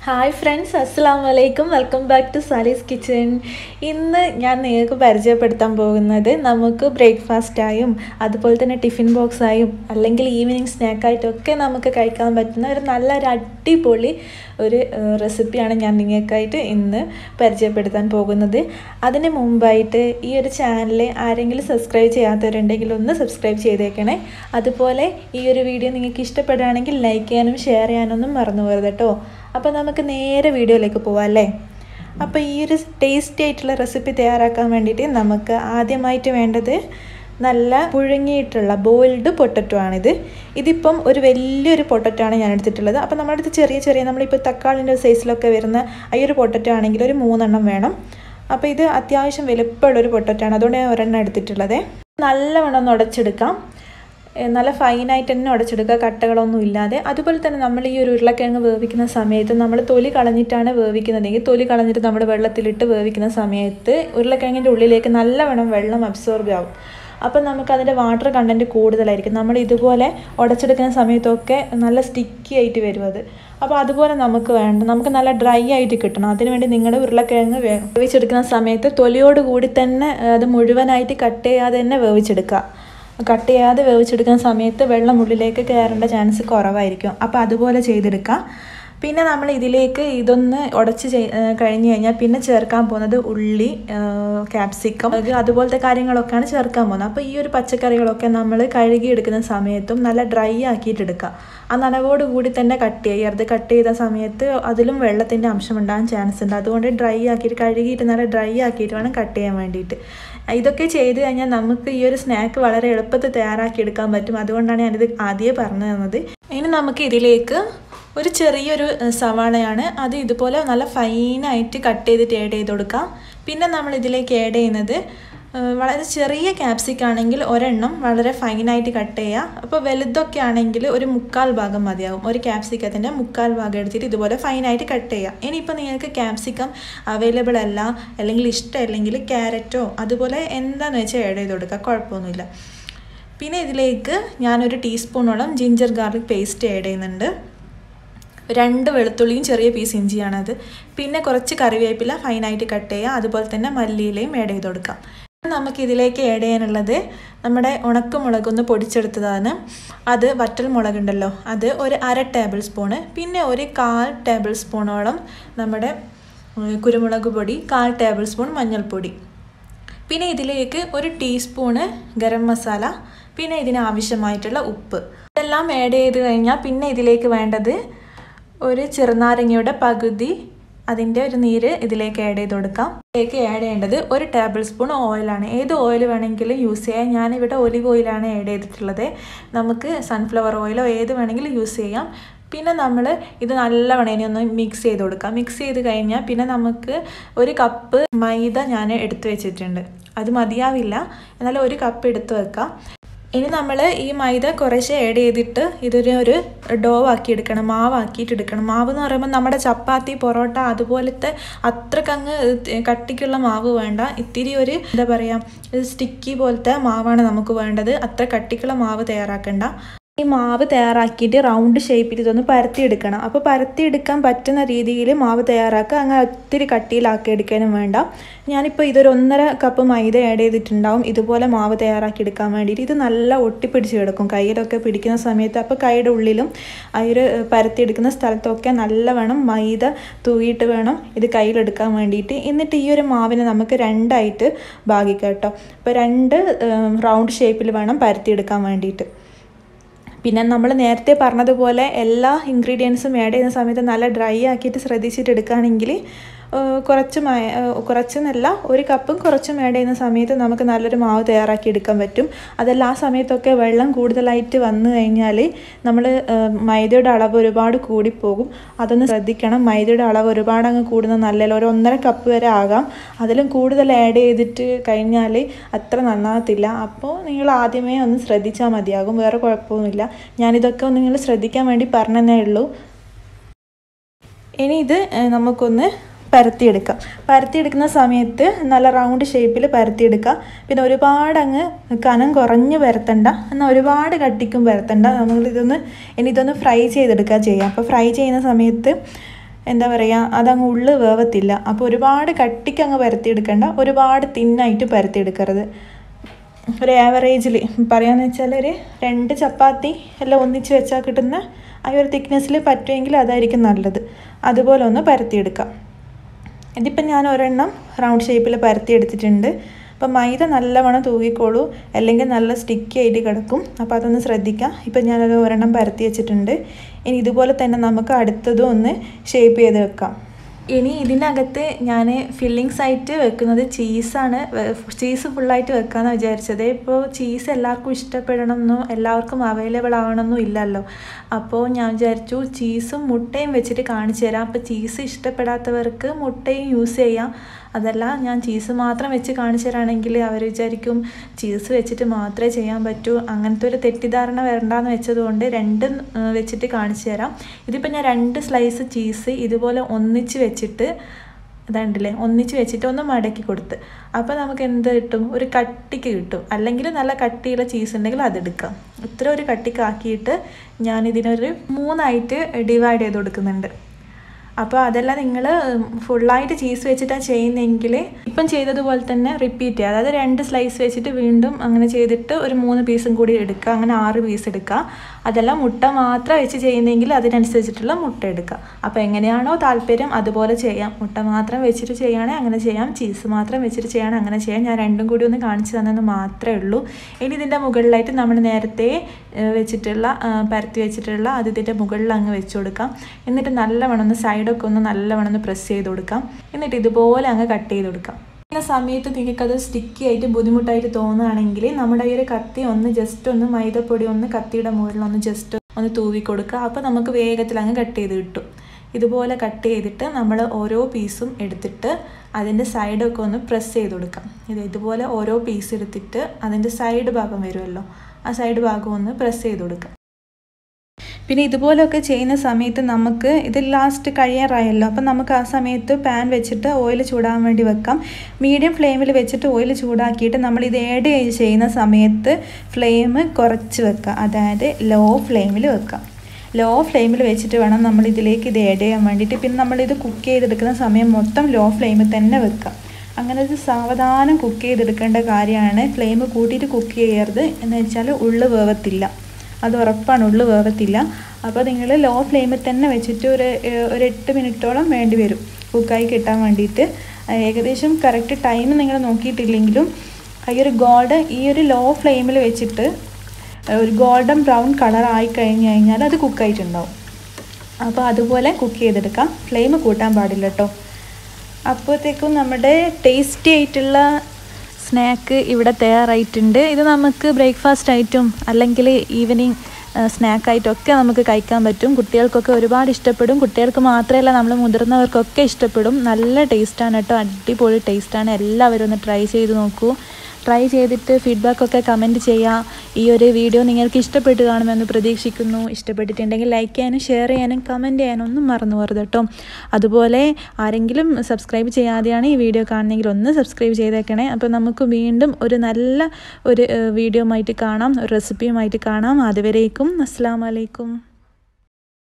hi friends അസ്സാം വലൈക്കും welcome back to സാലീസ് കിച്ചൺ ഇന്ന് ഞാൻ നിങ്ങൾക്ക് പരിചയപ്പെടുത്താൻ പോകുന്നത് നമുക്ക് ബ്രേക്ക്ഫാസ്റ്റായും അതുപോലെ തന്നെ ടിഫിൻ ബോക്സായും അല്ലെങ്കിൽ ഈവനിങ് സ്നാക്കായിട്ടും ഒക്കെ നമുക്ക് കഴിക്കാൻ പറ്റുന്ന ഒരു നല്ലൊരു അടിപൊളി ഒരു റെസിപ്പിയാണ് ഞാൻ നിങ്ങൾക്കായിട്ട് ഇന്ന് പരിചയപ്പെടുത്താൻ പോകുന്നത് അതിന് മുമ്പായിട്ട് ഈ ഒരു ചാനൽ ആരെങ്കിലും സബ്സ്ക്രൈബ് ചെയ്യാത്തവരുണ്ടെങ്കിൽ ഒന്ന് സബ്സ്ക്രൈബ് ചെയ്തേക്കണേ അതുപോലെ ഈ ഒരു വീഡിയോ നിങ്ങൾക്ക് ഇഷ്ടപ്പെടുകയാണെങ്കിൽ ലൈക്ക് ചെയ്യാനും ഷെയർ ചെയ്യാനൊന്നും മറന്നു പോകരുത് കേട്ടോ അപ്പോൾ നമുക്ക് നേരെ വീഡിയോയിലേക്ക് പോവാം അല്ലേ അപ്പോൾ ഈ ഒരു ടേസ്റ്റി ആയിട്ടുള്ള റെസിപ്പി തയ്യാറാക്കാൻ വേണ്ടിയിട്ട് നമുക്ക് ആദ്യമായിട്ട് വേണ്ടത് നല്ല പുഴുങ്ങിയിട്ടുള്ള ബോയിൽഡ് പൊട്ടറ്റോ ആണിത് ഇതിപ്പം ഒരു വലിയൊരു പൊട്ടറ്റോ ആണ് ഞാൻ എടുത്തിട്ടുള്ളത് അപ്പോൾ നമ്മുടെ അടുത്ത് ചെറിയ ചെറിയ നമ്മളിപ്പോൾ തക്കാളിൻ്റെ സൈസിലൊക്കെ വരുന്ന ഈ ഒരു പൊട്ടറ്റോ ആണെങ്കിൽ ഒരു മൂന്നെണ്ണം വേണം അപ്പോൾ ഇത് അത്യാവശ്യം വലുപ്പമുള്ളൊരു പൊട്ടറ്റോ ആണ് അതുകൊണ്ട് ഞാൻ ഒരെണ്ണം എടുത്തിട്ടുള്ളത് നല്ലവണ്ണം ഒന്ന് ഉടച്ചെടുക്കാം നല്ല ഫൈനായിട്ട് തന്നെ ഉടച്ചെടുക്കുക കട്ടകളൊന്നും ഇല്ലാതെ അതുപോലെ തന്നെ നമ്മൾ ഈ ഒരു ഉരുളക്കിഴങ്ങ് വേവിക്കുന്ന സമയത്ത് നമ്മൾ തൊലി കളഞ്ഞിട്ടാണ് വേവിക്കുന്നതെങ്കിൽ തൊലി കളഞ്ഞിട്ട് നമ്മൾ വെള്ളത്തിലിട്ട് വേവിക്കുന്ന സമയത്ത് ഉരുളക്കിഴങ്ങിൻ്റെ ഉള്ളിലേക്ക് നല്ലവണ്ണം വെള്ളം അബ്സോർബ് ആവും അപ്പം നമുക്ക് അതിൻ്റെ വാട്ടർ കണ്ടൻറ്റ് കൂടുതലായിരിക്കും നമ്മൾ ഇതുപോലെ ഉടച്ചെടുക്കുന്ന സമയത്തൊക്കെ നല്ല സ്റ്റിക്കി ആയിട്ട് വരും അത് അപ്പോൾ അതുപോലെ നമുക്ക് വേണ്ട നമുക്ക് നല്ല ഡ്രൈ ആയിട്ട് കിട്ടണം അതിനുവേണ്ടി നിങ്ങളുടെ ഉരുളക്കിഴങ്ങ് വേവിച്ചെടുക്കുന്ന സമയത്ത് തൊലിയോട് കൂടി തന്നെ അത് മുഴുവനായിട്ട് കട്ട് ചെയ്യാതെ തന്നെ വേവിച്ചെടുക്കുക കട്ട് ചെയ്യാതെ വേവിച്ചെടുക്കുന്ന സമയത്ത് വെള്ളം ഉള്ളിലേക്ക് കയറേണ്ട ചാൻസ് കുറവായിരിക്കും അപ്പോൾ അതുപോലെ ചെയ്തെടുക്കുക പിന്നെ നമ്മൾ ഇതിലേക്ക് ഇതൊന്ന് ഉടച്ച് കഴിഞ്ഞ് കഴിഞ്ഞാൽ പിന്നെ ചേർക്കാൻ പോകുന്നത് ഉള്ളി ക്യാപ്സിക്കം അതുപോലത്തെ കാര്യങ്ങളൊക്കെയാണ് ചേർക്കാൻ പോകുന്നത് അപ്പോൾ ഈ ഒരു പച്ചക്കറികളൊക്കെ നമ്മൾ കഴുകി എടുക്കുന്ന സമയത്തും നല്ല ഡ്രൈ ആക്കിയിട്ട് എടുക്കുക ആ നനവോട് കൂടി തന്നെ കട്ട് ചെയ്യരുത് കട്ട് ചെയ്ത സമയത്ത് അതിലും വെള്ളത്തിൻ്റെ അംശം ഉണ്ടാകാൻ ചാൻസ് ഉണ്ട് അതുകൊണ്ട് ഡ്രൈ ആക്കിയിട്ട് കഴുകിയിട്ട് നല്ല ഡ്രൈ ആക്കിയിട്ട് വേണം കട്ട് ചെയ്യാൻ വേണ്ടിയിട്ട് ഇതൊക്കെ ചെയ്ത് കഴിഞ്ഞാൽ നമുക്ക് ഈ ഒരു സ്നാക്ക് വളരെ എളുപ്പത്തിൽ തയ്യാറാക്കി എടുക്കാൻ പറ്റും അതുകൊണ്ടാണ് ഞാനിത് ആദ്യമേ പറഞ്ഞു തന്നത് ഇനി നമുക്ക് ഇതിലേക്ക് ഒരു ചെറിയൊരു സവാളയാണ് അത് ഇതുപോലെ നല്ല ഫൈനായിട്ട് കട്ട് ചെയ്തിട്ട് ആഡ് ചെയ്ത് കൊടുക്കാം പിന്നെ നമ്മൾ ഇതിലേക്ക് ആഡ് ചെയ്യുന്നത് വളരെ ചെറിയ ക്യാപ്സിക് ആണെങ്കിൽ ഒരെണ്ണം വളരെ ഫൈനായിട്ട് കട്ട് ചെയ്യുക അപ്പോൾ വലുതൊക്കെ ആണെങ്കിൽ ഒരു മുക്കാൽ ഭാഗം മതിയാവും ഒരു ക്യാപ്സിക്കത്തിൻ്റെ മുക്കാൽ ഭാഗം എടുത്തിട്ട് ഇതുപോലെ ഫൈനായിട്ട് കട്ട് ചെയ്യുക ഇനിയിപ്പോൾ നിങ്ങൾക്ക് ക്യാപ്സിക്കം അവൈലബിൾ അല്ല അല്ലെങ്കിൽ ഇഷ്ടമല്ലെങ്കിൽ ക്യാരറ്റോ അതുപോലെ എന്താണെന്ന് വെച്ചാൽ ആഡ് ചെയ്ത് കൊടുക്കുക കുഴപ്പമൊന്നുമില്ല പിന്നെ ഇതിലേക്ക് ഞാനൊരു ടീസ്പൂണോളം ജിഞ്ചർ ഗാർലിക് പേസ്റ്റ് ആഡ് ചെയ്യുന്നുണ്ട് രണ്ട് വെളുത്തുള്ളിയും ചെറിയ പീസ് ഇഞ്ചിയാണത് പിന്നെ കുറച്ച് കറിവേപ്പില ഫൈനായിട്ട് കട്ട് ചെയ്യുക അതുപോലെ തന്നെ മല്ലിയിലയും ആഡ് ചെയ്ത് കൊടുക്കാം നമുക്ക് ഇതിലേക്ക് ആഡ് ചെയ്യാനുള്ളത് നമ്മുടെ ഉണക്കമുളക് ഒന്ന് പൊടിച്ചെടുത്തതാണ് അത് വറ്റൽ മുളകുണ്ടല്ലോ അത് ഒരു അര ടേബിൾ സ്പൂണ് പിന്നെ ഒരു കാൽ ടേബിൾ സ്പൂണോളം നമ്മുടെ കുരുമുളക് പൊടി കാൽ ടേബിൾ സ്പൂൺ മഞ്ഞൾപ്പൊടി പിന്നെ ഇതിലേക്ക് ഒരു ടീസ്പൂണ് ഗരം മസാല പിന്നെ ഇതിന് ആവശ്യമായിട്ടുള്ള ഉപ്പ് ഇതെല്ലാം ആഡ് ചെയ്ത് കഴിഞ്ഞാൽ പിന്നെ ഇതിലേക്ക് വേണ്ടത് ഒരു ചെറുനാരങ്ങയുടെ പകുതി അതിൻ്റെ ഒരു നീര് ഇതിലേക്ക് ആഡ് ചെയ്ത് കൊടുക്കാം ഇതിലേക്ക് ആഡ് ചെയ്യേണ്ടത് ഒരു ടേബിൾ സ്പൂൺ ഓയിലാണ് ഏത് ഓയിൽ വേണമെങ്കിലും യൂസ് ചെയ്യാം ഞാനിവിടെ ഒലിവ് ഓയിലാണ് ആഡ് ചെയ്തിട്ടുള്ളത് നമുക്ക് സൺഫ്ലവർ ഓയിലോ ഏത് വേണമെങ്കിലും യൂസ് ചെയ്യാം പിന്നെ നമ്മൾ ഇത് നല്ലവണ്ണം ഇനി ഒന്ന് മിക്സ് ചെയ്ത് കൊടുക്കാം മിക്സ് ചെയ്ത് കഴിഞ്ഞാൽ പിന്നെ നമുക്ക് ഒരു കപ്പ് മൈദ ഞാൻ എടുത്തു വെച്ചിട്ടുണ്ട് അത് മതിയാവില്ല എന്നാൽ ഒരു കപ്പ് എടുത്ത് വെക്കാം ഇനി നമ്മൾ ഈ മൈദ കുറേശ്ശെ ആഡ് ചെയ്തിട്ട് ഇതൊരു ഒരു ഡോ ആക്കി എടുക്കണം മാവാക്കിയിട്ട് എടുക്കണം മാവ് എന്ന് പറയുമ്പോൾ നമ്മുടെ ചപ്പാത്തി പൊറോട്ട അതുപോലത്തെ അത്രക്കങ്ങ് കട്ടിക്കുള്ള മാവ് വേണ്ട ഇത്തിരി ഒരു എന്താ പറയുക സ്റ്റിക്കി പോലത്തെ മാവാണ് നമുക്ക് വേണ്ടത് അത്ര കട്ടിക്കുള്ള മാവ് തയ്യാറാക്കണ്ട ഈ മാവ് തയ്യാറാക്കിയിട്ട് റൗണ്ട് ഷേപ്പിൽ ഇതൊന്ന് പരത്തിയെടുക്കണം അപ്പോൾ പരത്തിയെടുക്കാൻ പറ്റുന്ന രീതിയിൽ മാവ് തയ്യാറാക്കുക അങ്ങനെ ഒത്തിരി കട്ടിയിലാക്കി എടുക്കാനും വേണ്ട ഞാനിപ്പോൾ ഇതൊരു ഒന്നര കപ്പ് മൈദ ആഡ് ചെയ്തിട്ടുണ്ടാവും ഇതുപോലെ മാവ് തയ്യാറാക്കി എടുക്കാൻ വേണ്ടിയിട്ട് ഇത് നല്ല ഒട്ടിപ്പിടിച്ച് കിടക്കും കയ്യിലൊക്കെ പിടിക്കുന്ന സമയത്ത് അപ്പോൾ കൈയുടെ ഉള്ളിലും ആ ഒരു പരത്തിയെടുക്കുന്ന സ്ഥലത്തൊക്കെ നല്ലവണ്ണം മൈദ തൂകിയിട്ട് വേണം ഇത് കയ്യിലെടുക്കാൻ വേണ്ടിയിട്ട് എന്നിട്ട് ഈ ഒരു മാവിനെ നമുക്ക് രണ്ടായിട്ട് ഭാഗിക്കാം കേട്ടോ അപ്പോൾ രണ്ട് റൗണ്ട് ഷേപ്പിൽ വേണം പരത്തിയെടുക്കാൻ വേണ്ടിയിട്ട് പിന്നെ നമ്മൾ നേരത്തെ പറഞ്ഞതുപോലെ എല്ലാ ഇൻഗ്രീഡിയൻസും ആഡ് ചെയ്യുന്ന സമയത്ത് നല്ല ഡ്രൈ ആക്കിയിട്ട് ശ്രദ്ധിച്ചിട്ട് എടുക്കുകയാണെങ്കിൽ കുറച്ച് കുറച്ചെന്നല്ല ഒരു കപ്പും കുറച്ചും ആഡ് ചെയ്യുന്ന സമയത്ത് നമുക്ക് നല്ലൊരു മാവ് തയ്യാറാക്കി എടുക്കാൻ പറ്റും അതല്ല ആ സമയത്തൊക്കെ വെള്ളം കൂടുതലായിട്ട് വന്നു കഴിഞ്ഞാൽ നമ്മൾ മൈദയുടെ അളവ് ഒരുപാട് കൂടിപ്പോകും അതൊന്ന് ശ്രദ്ധിക്കണം മൈദയുടെ അളവ് ഒരുപാട് അങ്ങ് കൂടുന്നത് നല്ലല്ലോ ഒരു ഒന്നര കപ്പ് വരെ ആകാം അതിലും കൂടുതൽ ആഡ് ചെയ്തിട്ട് കഴിഞ്ഞാൽ അത്ര നന്നാകത്തില്ല അപ്പോൾ നിങ്ങൾ ആദ്യമേ ഒന്ന് ശ്രദ്ധിച്ചാൽ മതിയാകും വേറെ കുഴപ്പമൊന്നുമില്ല ഞാനിതൊക്കെ ഒന്ന് നിങ്ങൾ ശ്രദ്ധിക്കാൻ വേണ്ടി പറഞ്ഞതേ ഉള്ളൂ ഇനി ഇത് നമുക്കൊന്ന് പരത്തിയെടുക്കാം പരത്തിയെടുക്കുന്ന സമയത്ത് നല്ല റൗണ്ട് ഷേപ്പിൽ പരത്തിയെടുക്കുക പിന്നെ ഒരുപാട് അങ്ങ് കനം കുറഞ്ഞ് പരത്തണ്ട എന്നാൽ ഒരുപാട് കട്ടിക്കും പരത്തണ്ട നമ്മളിതൊന്ന് ഇനി ഇതൊന്ന് ഫ്രൈ ചെയ്തെടുക്കുക ചെയ്യാം അപ്പോൾ ഫ്രൈ ചെയ്യുന്ന സമയത്ത് എന്താ പറയുക അതങ്ങ് ഉള്ളു വേവത്തില്ല അപ്പോൾ ഒരുപാട് കട്ടിക്ക് അങ്ങ് പരത്തിയെടുക്കണ്ട ഒരുപാട് തിന്നായിട്ട് പരത്തിയെടുക്കരുത് ഒരു ആവറേജിൽ പറയാന്ന് വെച്ചാൽ ഒരു രണ്ട് ചപ്പാത്തി എല്ലാം ഒന്നിച്ച് വെച്ചാൽ കിട്ടുന്ന ആ ഒരു തിക്നെസ്സിൽ പറ്റുമെങ്കിൽ അതായിരിക്കും നല്ലത് അതുപോലെ ഒന്ന് പരത്തിയെടുക്കാം ഇതിപ്പം ഞാൻ ഒരെണ്ണം റൗണ്ട് ഷേപ്പിൽ പരത്തിയെടുത്തിട്ടുണ്ട് അപ്പം മൈദ നല്ലവണ്ണം തൂകിക്കോളൂ അല്ലെങ്കിൽ നല്ല സ്റ്റിക്കി ആയിട്ട് കിടക്കും അപ്പോൾ അതൊന്ന് ശ്രദ്ധിക്കാം ഇപ്പം ഞാനത് ഒരെണ്ണം പരത്തി വെച്ചിട്ടുണ്ട് ഇനി ഇതുപോലെ തന്നെ നമുക്ക് അടുത്തതും ഒന്ന് ഷേപ്പ് ചെയ്ത് വെക്കാം ഇനി ഇതിനകത്ത് ഞാൻ ഫില്ലിങ്സ് ആയിട്ട് വെക്കുന്നത് ചീസാണ് ചീസ് ഫുള്ളായിട്ട് വെക്കാമെന്ന് വിചാരിച്ചത് ഇപ്പോൾ ചീസ് എല്ലാവർക്കും ഇഷ്ടപ്പെടണമെന്നോ എല്ലാവർക്കും അവൈലബിൾ ആവണമെന്നോ ഇല്ലല്ലോ അപ്പോൾ ഞാൻ വിചാരിച്ചു ചീസും മുട്ടയും വെച്ചിട്ട് കാണിച്ചു തരാം അപ്പോൾ ചീസ് ഇഷ്ടപ്പെടാത്തവർക്ക് മുട്ടയും യൂസ് ചെയ്യാം അതല്ല ഞാൻ ചീസ് മാത്രം വെച്ച് കാണിച്ചു തരാണെങ്കിൽ അവർ വിചാരിക്കും ചീസ് വെച്ചിട്ട് മാത്രമേ ചെയ്യാൻ പറ്റൂ അങ്ങനത്തെ ഒരു തെറ്റിദ്ധാരണ വരണ്ടെന്ന് വെച്ചതുകൊണ്ട് രണ്ടും വെച്ചിട്ട് കാണിച്ചു തരാം ഇതിപ്പോൾ ഞാൻ രണ്ട് സ്ലൈസ് ചീസ് ഇതുപോലെ ഒന്നിച്ച് വെച്ചിട്ട് ഇതാണ്ടില്ലേ ഒന്നിച്ച് വെച്ചിട്ട് ഒന്ന് മടക്കി കൊടുത്ത് അപ്പോൾ നമുക്ക് എന്ത് കിട്ടും ഒരു കട്ടിക്ക് കിട്ടും അല്ലെങ്കിൽ നല്ല കട്ടിയുള്ള ചീസ് ഉണ്ടെങ്കിൽ അതെടുക്കാം ഇത്ര ഒരു കട്ടിക്കാക്കിയിട്ട് ഞാൻ ഇതിനൊരു മൂന്നായിട്ട് ഡിവൈഡ് ചെയ്ത് കൊടുക്കുന്നുണ്ട് അപ്പോൾ അതെല്ലാം നിങ്ങൾ ഫുള്ളായിട്ട് ചീസ് വെച്ചിട്ടാണ് ചെയ്യുന്നതെങ്കിൽ ഇപ്പം ചെയ്തതുപോലെ തന്നെ റിപ്പീറ്റ് ചെയ്യുക അതായത് രണ്ട് സ്ലൈസ് വെച്ചിട്ട് വീണ്ടും അങ്ങനെ ചെയ്തിട്ട് ഒരു മൂന്ന് പീസും കൂടി എടുക്കുക അങ്ങനെ ആറ് പീസ് എടുക്കുക അതെല്ലാം മുട്ട മാത്രം വെച്ച് ചെയ്യുന്നതെങ്കിൽ അതിനനുസരിച്ചിട്ടുള്ള മുട്ട എടുക്കുക അപ്പോൾ എങ്ങനെയാണോ താല്പര്യം അതുപോലെ ചെയ്യാം മുട്ട മാത്രം വെച്ചിട്ട് ചെയ്യുകയാണെങ്കിൽ അങ്ങനെ ചെയ്യാം ചീസ് മാത്രം വെച്ചിട്ട് ചെയ്യുകയാണെങ്കിൽ അങ്ങനെ ചെയ്യാം ഞാൻ രണ്ടും കൂടി ഒന്ന് കാണിച്ചു തന്നെന്ന് മാത്രമേ ഉള്ളൂ ഇനി ഇതിൻ്റെ മുകളിലായിട്ട് നമ്മൾ നേരത്തെ വെച്ചിട്ടുള്ള പരത്തി വെച്ചിട്ടുള്ള അത് ഇതിൻ്റെ മുകളിൽ അങ്ങ് വെച്ച് കൊടുക്കാം എന്നിട്ട് നല്ലവണ്ണം ഒന്ന് സൈഡൊക്കെ ഒന്ന് നല്ലവണ്ണം ഒന്ന് പ്രസ് ചെയ്ത് കൊടുക്കാം എന്നിട്ട് ഇതുപോലെ അങ്ങ് കട്ട് ചെയ്ത് കൊടുക്കാം ഇന്ന സമയത്ത് നിങ്ങൾക്കത് സ്റ്റിക്കി ആയിട്ട് ബുദ്ധിമുട്ടായിട്ട് തോന്നുകയാണെങ്കിൽ നമ്മുടെ ഈ ഒരു കത്തി ഒന്ന് ജസ്റ്റ് ഒന്ന് മൈദപ്പൊടി ഒന്ന് കത്തിയുടെ മുകളിൽ ഒന്ന് ജസ്റ്റ് ഒന്ന് തൂവി കൊടുക്കുക അപ്പോൾ നമുക്ക് വേഗത്തിൽ അങ്ങ് കട്ട് ചെയ്ത് കിട്ടും ഇതുപോലെ കട്ട് ചെയ്തിട്ട് നമ്മൾ ഓരോ പീസും എടുത്തിട്ട് അതിൻ്റെ സൈഡൊക്കെ ഒന്ന് പ്രസ് ചെയ്ത് കൊടുക്കാം ഇത് ഇതുപോലെ ഓരോ പീസ് എടുത്തിട്ട് അതിൻ്റെ സൈഡ് ഭാഗം വരുമല്ലോ ആ സൈഡ് ഭാഗം ഒന്ന് പ്രസ് ചെയ്ത് കൊടുക്കാം പിന്നെ ഇതുപോലെയൊക്കെ ചെയ്യുന്ന സമയത്ത് നമുക്ക് ഇത് ലാസ്റ്റ് കഴിയാറായല്ലോ അപ്പം നമുക്ക് ആ സമയത്ത് പാൻ വെച്ചിട്ട് ഓയിൽ ചൂടാൻ വേണ്ടി വെക്കാം മീഡിയം ഫ്ലെയിമിൽ വെച്ചിട്ട് ഓയിൽ ചൂടാക്കിയിട്ട് നമ്മൾ ഇത് ആഡ് ചെയ്യുന്ന സമയത്ത് ഫ്ലെയിം കുറച്ച് വെക്കുക അതായത് ലോ ഫ്ലെയിമിൽ വെക്കാം ലോ ഫ്ലെയിമിൽ വെച്ചിട്ട് വേണം നമ്മൾ ഇതിലേക്ക് ഇത് ആഡ് ചെയ്യാൻ വേണ്ടിയിട്ട് പിന്നെ നമ്മളിത് കുക്ക് ചെയ്തെടുക്കുന്ന സമയം മൊത്തം ലോ ഫ്ലെയിമിൽ തന്നെ വെക്കാം അങ്ങനെ ഒരു സാവധാനം കുക്ക് ചെയ്തെടുക്കേണ്ട കാര്യമാണ് ഫ്ലെയിം കൂട്ടിയിട്ട് കുക്ക് ചെയ്യരുത് എന്ന് വെച്ചാൽ ഉള്ളു വേവത്തില്ല അത് ഉറപ്പാണ് ഉള്ളു വേവത്തില്ല അപ്പോൾ നിങ്ങൾ ലോ ഫ്ലെയിമിൽ തന്നെ വെച്ചിട്ട് ഒരു ഒരു എട്ട് മിനിറ്റോളം വേണ്ടി വരും കുക്കായി കിട്ടാൻ വേണ്ടിയിട്ട് ഏകദേശം കറക്റ്റ് ടൈം നിങ്ങൾ നോക്കിയിട്ടില്ലെങ്കിലും ഈ ഒരു ഗോൾഡ് ഈ ഒരു ലോ ഫ്ലെയിമിൽ വെച്ചിട്ട് ഒരു ഗോൾഡൻ ബ്രൗൺ കളർ ആയി കഴിഞ്ഞ് കഴിഞ്ഞാൽ അത് കുക്കായിട്ടുണ്ടാവും അപ്പോൾ അതുപോലെ കുക്ക് ചെയ്തെടുക്കാം ഫ്ലെയിം കൂട്ടാൻ പാടില്ല കേട്ടോ അപ്പോഴത്തേക്കും നമ്മുടെ ടേസ്റ്റി ആയിട്ടുള്ള സ്നാക്ക് ഇവിടെ തയ്യാറായിട്ടുണ്ട് ഇത് നമുക്ക് ബ്രേക്ക്ഫാസ്റ്റ് ആയിട്ടും അല്ലെങ്കിൽ ഈവനിങ് സ്നാക്കായിട്ടൊക്കെ നമുക്ക് കഴിക്കാൻ പറ്റും കുട്ടികൾക്കൊക്കെ ഒരുപാട് ഇഷ്ടപ്പെടും കുട്ടികൾക്ക് മാത്രമല്ല നമ്മൾ മുതിർന്നവർക്കൊക്കെ ഇഷ്ടപ്പെടും നല്ല ടേസ്റ്റാണ് കേട്ടോ അടിപൊളി ടേസ്റ്റാണ് എല്ലാവരും ഒന്ന് ട്രൈ ചെയ്ത് നോക്കൂ ട്രൈ ചെയ്തിട്ട് ഫീഡ്ബാക്കൊക്കെ കമൻറ്റ് ചെയ്യുക ഈ ഒരു വീഡിയോ നിങ്ങൾക്ക് ഇഷ്ടപ്പെട്ട് കാണുമെന്ന് പ്രതീക്ഷിക്കുന്നു ഇഷ്ടപ്പെട്ടിട്ടുണ്ടെങ്കിൽ ലൈക്ക് ചെയ്യാനും ഷെയർ ചെയ്യാനും കമൻറ്റ് ചെയ്യാനും ഒന്നും മറന്നു പോകരുത് കേട്ടോ അതുപോലെ ആരെങ്കിലും സബ്സ്ക്രൈബ് ചെയ്യാതെയാണ് ഈ വീഡിയോ കാണുന്നെങ്കിൽ ഒന്ന് സബ്സ്ക്രൈബ് ചെയ്തേക്കണേ അപ്പോൾ നമുക്ക് വീണ്ടും ഒരു നല്ല ഒരു വീഡിയോ ആയിട്ട് കാണാം ഒരു റെസിപ്പിയുമായിട്ട് കാണാം അതുവരേക്കും അസ്സാം വലൈക്കും